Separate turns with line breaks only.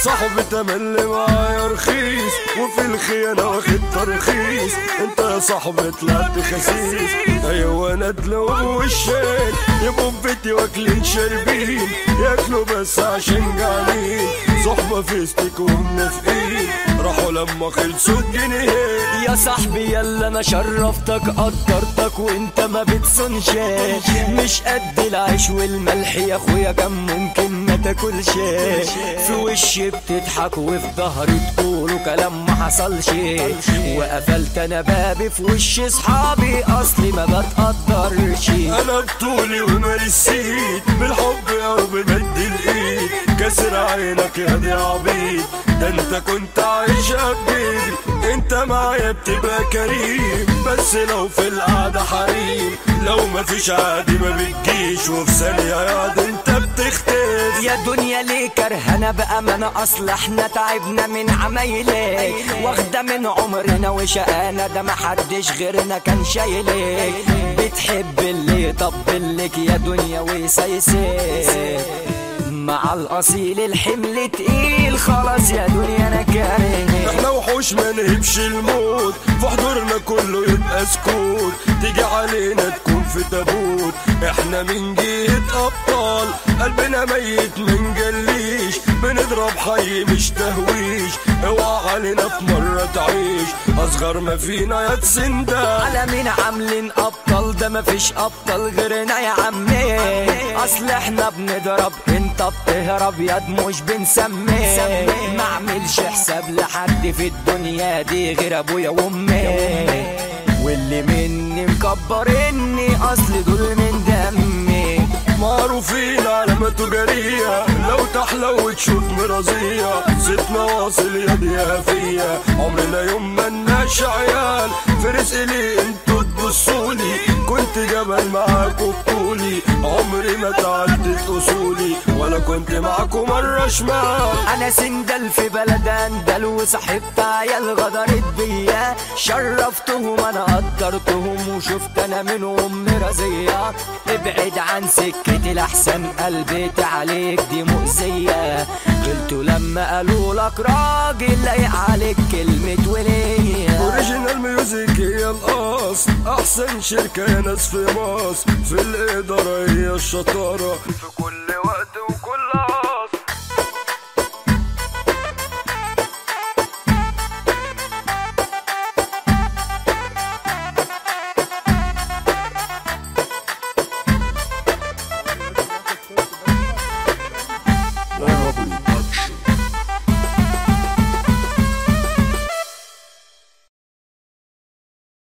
صاحبي تملي معايا رخيص وفي الخيانة واخد ترخيص انت يا صاحبي طلعت خسيس ايوه انا ادلو وشك يبقوا في بيتي واكلين شاربين ياكلوا بس عشان جعانين صحبة فيستك ومنافقين راحوا لما خلصوا الجنيه
يا صاحبي يلا انا شرفتك قدرتك وانت ما بتصنش مش قد العيش والملح يا اخويا كان ممكن ما تاكلش في وشي بتضحك وفي ظهري تقولوا كلام ما حصلش وقفلت انا بابي في وش صحابي اصلي ما بتقدرش
انا بطولي ومرسيت بالحب او بمد الايد كسر عينك يا دي عبيد ده انت كنت عايش بجيبي انت معايا بتبقى كريم بس لو في القعدة حريم لو مفيش عادي ما بتجيش وفي ثانية يا دي انت بتختفي
يا دنيا ليه كرهنا بأمانة أصل احنا تعبنا من عمايلك واخدة من عمرنا وشقانا ده محدش غيرنا كان شايلك بتحب اللي يطبلك يا دنيا ويسيسك مع الأصيل الحمل تقيل خلاص يا دنيا أنا كاره
احنا وحوش ما نهبش الموت في حضورنا كله يبقى سكوت تيجي علينا تكون في تابوت احنا من جهة ابطال قلبنا ميت من جليش بنضرب حي مش تهويش اوعى علينا في مرة تعيش اصغر ما فينا يا تسندال
على مين عاملين ابطال ده مفيش ابطال غيرنا يا عمي اصل احنا بنضرب انت بتهرب ياد مش بنسمي ما اعملش حساب لحد في الدنيا دي غير ابويا وامي واللي مني مكبرني اصل دول من دمي
معروفين علامة تجارية لو تحلى وتشوف مرازية ستنا واصل يا دي يا فيا عمرنا يوم ملناش عيال في رزق لي انتوا تبصولي كنت جبل معاكوا بطولي عمري ما تعدت اصولي ولا كنت معاكوا مرة شمال
انا سندل في بلد اندل وصاحبت عيال غدرت بيا شرفتهم انا قدرتهم وشفت انا منهم مرازية ابعد عن سكتي لحسن قلبي عليك دي مؤذية قلتوا لما قالوا لك راجل لايق عليك كلمة ولية
اوريجينال ميوزك هي الاصل احسن شركة يا ناس في مصر في الادارة هي الشطارة في كل وقت وكل